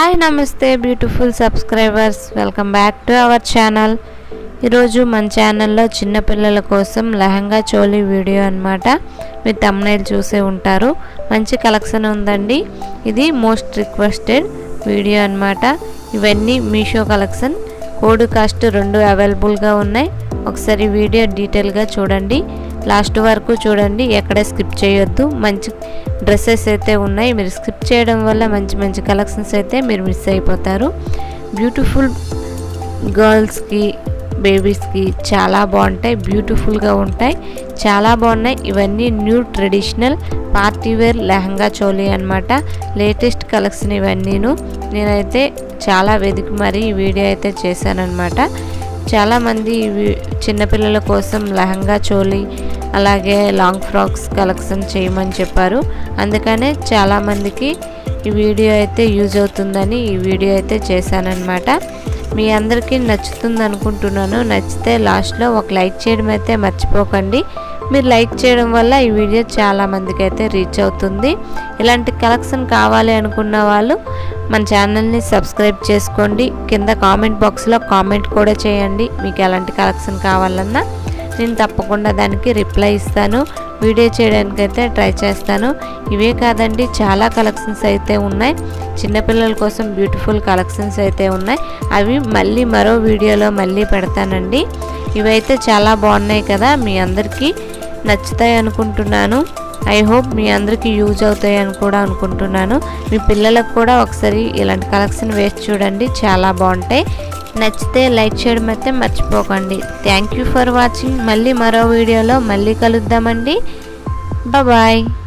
hi నమస్తే beautiful subscribers welcome back to our channel ఈరోజు మన ఛానల్లో చిన్నపిల్లల కోసం లెహంగా చోలీ వీడియో అనమాట మీరు తమ్నైల్ చూసే ఉంటారు మంచి కలెక్షన్ ఉందండి ఇది మోస్ట్ రిక్వెస్టెడ్ వీడియో అనమాట ఇవన్నీ మీషో కలెక్షన్ కోడ్ కాస్ట్ రెండు అవైలబుల్గా ఉన్నాయి ఒకసారి వీడియో డీటెయిల్గా చూడండి లాస్ట్ వరకు చూడండి ఎక్కడ స్కిప్ చేయొద్దు మంచి డ్రెస్సెస్ అయితే ఉన్నాయి మీరు స్కిప్ చేయడం వల్ల మంచి మంచి కలెక్షన్స్ అయితే మీరు మిస్ అయిపోతారు బ్యూటిఫుల్ గర్ల్స్కి బేబీస్కి చాలా బాగుంటాయి బ్యూటిఫుల్గా ఉంటాయి చాలా బాగున్నాయి ఇవన్నీ new traditional party wear lehenga choli అనమాట లేటెస్ట్ కలెక్షన్ ఇవన్నీను నేనైతే చాలా వెతికి మరీ ఈ వీడియో అయితే చేశానమాట చాలామంది ఇవి చిన్నపిల్లల కోసం లెహంగా చోలీ అలాగే లాంగ్ ఫ్రాక్స్ కలెక్షన్ చేయమని చెప్పారు అందుకనే చాలామందికి ఈ వీడియో అయితే యూజ్ అవుతుందని ఈ వీడియో అయితే చేశానన్నమాట మీ అందరికీ నచ్చుతుంది అనుకుంటున్నాను నచ్చితే లాస్ట్లో ఒక లైక్ చేయడం అయితే మర్చిపోకండి మీరు లైక్ చేయడం వల్ల ఈ వీడియో చాలా మందికి అయితే రీచ్ అవుతుంది ఇలాంటి కలెక్షన్ కావాలి అనుకున్న వాళ్ళు మన ఛానల్ని సబ్స్క్రైబ్ చేసుకోండి కింద కామెంట్ బాక్స్లో కామెంట్ కూడా చేయండి మీకు ఎలాంటి కలెక్షన్ కావాలన్నా నేను తప్పకుండా దానికి రిప్లై ఇస్తాను వీడియో చేయడానికి అయితే ట్రై చేస్తాను ఇవే కాదండి చాలా కలెక్షన్స్ అయితే ఉన్నాయి చిన్నపిల్లల కోసం బ్యూటిఫుల్ కలెక్షన్స్ అయితే ఉన్నాయి అవి మళ్ళీ మరో వీడియోలో మళ్ళీ పెడతానండి ఇవైతే చాలా బాగున్నాయి కదా మీ అందరికీ నచ్చుతాయి అనుకుంటున్నాను ఐ హోప్ మీ అందరికీ యూజ్ అవుతాయి అని కూడా అనుకుంటున్నాను మీ పిల్లలకు కూడా ఒకసారి ఇలాంటి కలెక్షన్ వేసి చూడండి చాలా బాగుంటాయి నచ్చితే లైక్ చేయడం అయితే మర్చిపోకండి థ్యాంక్ యూ ఫర్ వాచింగ్ మళ్ళీ మరో వీడియోలో మళ్ళీ కలుద్దామండి బాయ్